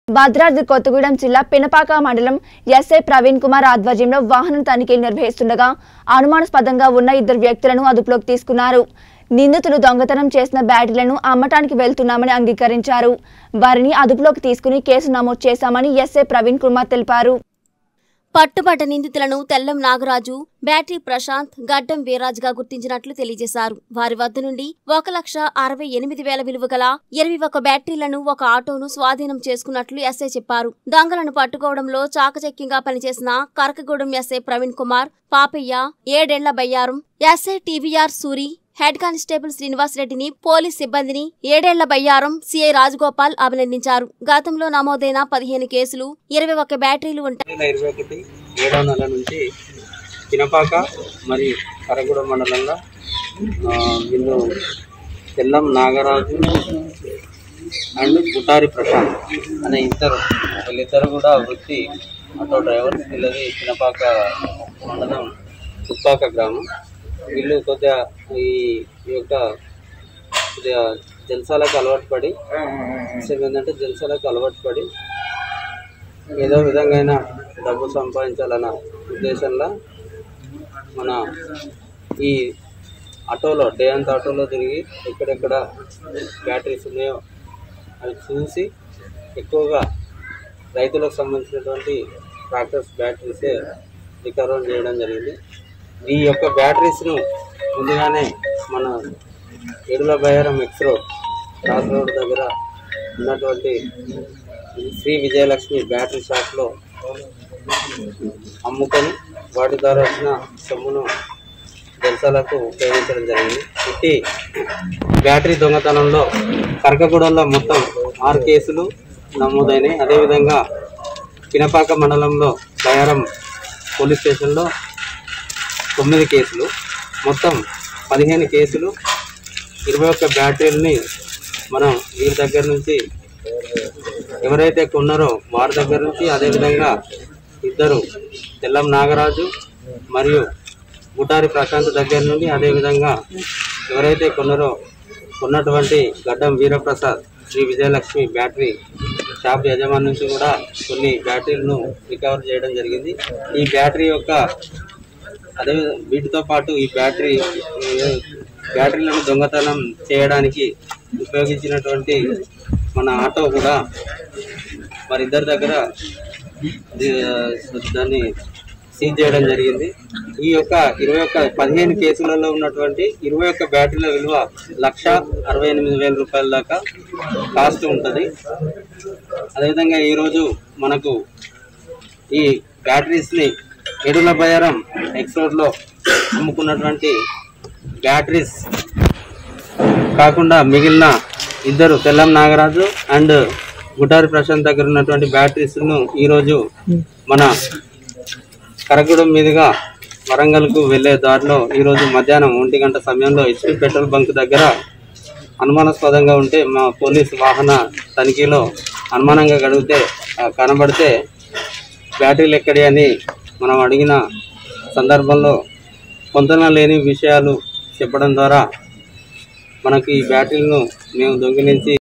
భద్రాద్రి కొత్తగూడెం జిల్లా పినపాక మండలం ఎస్ఐ ప్రవీణ్ కుమార్ ఆధ్వర్యంలో వాహనం తనిఖీలు నిర్వహిస్తుండగా అనుమానాస్పదంగా ఉన్న ఇద్దరు వ్యక్తులను అదుపులోకి తీసుకున్నారు నిందితులు దొంగతనం చేసిన బ్యాటరీలను అమ్మటానికి వెళ్తున్నామని అంగీకరించారు వారిని అదుపులోకి తీసుకుని కేసు నమోదు చేశామని ఎస్ఐ ప్రవీణ్ కుమార్ తెలిపారు పట్టుబడ్డ నిందితులను తెల్లం నాగరాజు బ్యాటరీ ప్రశాంత్ గడ్డం వీరాజ్గా గుర్తించినట్లు తెలియజేశారు వారి వద్ద నుండి ఒక లక్ష అరవై ఎనిమిది వేల విలువ గల ఇరవై ఒక బ్యాటరీలను ఒక ఆటోను స్వాధీనం చేసుకున్నట్లు ఎస్ఐ చెప్పారు దొంగలను పట్టుకోవడంలో చాకచక్యంగా పనిచేసిన కరకగూడెం ఎస్ఐ ప్రవీణ్ కుమార్ పాపయ్య ఏడేళ్ల Bayyaram SI TVR Suri head constable Srinivas రెడ్డిని పోలీస్ సిబ్బందిని ఏడేళ్ల బయ్యారం సిఐ రాజగోపాల్ అభినందించారు గతంలో నమోదైన పదిహేను కేసులు ఇరవై ఒక్క బ్యాటరీలు ఉంటాయి వేల ఇరవై ఒకటి ఏడవ నెల నుంచి పినపాక మరియు కరగూడ మండలంలో ఆ, వీళ్ళు తెల్లం నాగరాజు అండ్ గుటారి ప్రశాంత్ అనే ఇద్దరు వీళ్ళిద్దరు కూడా వృత్తి ఆటో డ్రైవర్ వీళ్ళది పినపాక మండలం తుప్పాక గ్రామం వీళ్ళు కొద్దిగా ఈ ఈ యొక్క కొద్దిగా జల్సాలకు అలవాటు పడి విషయం ఏంటంటే జల్సాలకు అలవాటు పడి ఏదో విధంగా అయినా డబ్బు సంపాదించాలన్న ఉద్దేశంలో మన ఈ ఆటోలో డే అంత ఆటోలో తిరిగి ఎక్కడెక్కడ బ్యాటరీస్ ఉన్నాయో అవి చూసి ఎక్కువగా రైతులకు సంబంధించినటువంటి ట్రాక్టర్స్ బ్యాటరీసే రికవర్ చేయడం జరిగింది ఈ యొక్క బ్యాటరీస్ను ముందుగానే మన ఏడుల Bayaram X road cross road దగ్గర ఉన్నటువంటి శ్రీ విజయలక్ష్మి బ్యాటరీ షాప్లో అమ్ముకొని వాటి ద్వారా వచ్చిన సొమ్మును జలసాలకు ఉపయోగించడం జరిగింది ఇట్టి బ్యాటరీ దొంగతనంలో కరకగూడెంలో మొత్తం ఆరు కేసులు నమోదైనాయి అదేవిధంగా పినపాక మండలంలో బయారం పోలీస్ స్టేషన్లో తొమ్మిది కేసులు మొత్తం పదిహేను కేసులు ఇరవై ఒక్క బ్యాటరీలని మనం వీరి దగ్గర నుంచి ఎవరైతే కొన్నారో వారి దగ్గర నుంచి అదేవిధంగా ఇద్దరు తెల్లం నాగరాజు మరియు గుటారి ప్రశాంత్ దగ్గర నుండి అదేవిధంగా ఎవరైతే కొన్నారో కొన్నటువంటి గడ్డం వీరప్రసాద్ శ్రీ విజయలక్ష్మి బ్యాటరీ షాప్ యజమాని నుంచి కూడా కొన్ని బ్యాటరీలను రికవర్ చేయడం జరిగింది ఈ బ్యాటరీ యొక్క అదే వీటితో పాటు ఈ బ్యాటరీ ఏ, బ్యాటరీలను దొంగతనం చేయడానికి ఉపయోగించినటువంటి మన ఆటో కూడా మరిద్దరి దగ్గర ది- దాన్ని సీజ్ చేయడం జరిగింది ఈ యొక్క ఇరవై ఒక్క పదిహేను కేసులలో ఉన్నటువంటి ఇరవై ఒక్క బ్యాటరీల విలువ లక్ష అరవై ఎనిమిది వేల రూపాయల దాకా కాస్ట్ ఉంటుంది అదేవిధంగా ఈరోజు మనకు ఈ బ్యాటరీస్ని ఎడుల బయారం ఎక్స్ రోడ్లో అమ్ముకున్నటువంటి బ్యాటరీస్ కాకుండా మిగిలిన ఇద్దరు తెల్లం నాగరాజు అండ్ గుటారి ప్రశాంత్ దగ్గర ఉన్నటువంటి బ్యాటరీస్ను ఈరోజు మన కరగూడెం మీదుగా వరంగల్కు వెళ్ళే దారిలో ఈరోజు మధ్యాహ్నం ఒంటి గంట సమయంలో హెచ్పి పెట్రోల్ బంక్ దగ్గర అనుమానాస్పదంగా ఉంటే మా పోలీస్ వాహన తనిఖీలో అనుమానంగా గడిగితే ఆ, కనబడితే బ్యాటరీలు ఎక్కడి అని మనం అడిగిన సందర్భంలో పొంతన లేని విషయాలు చెప్పడం ద్వారా మనకి ఈ బ్యాటరీలను మేము దొంగిలించి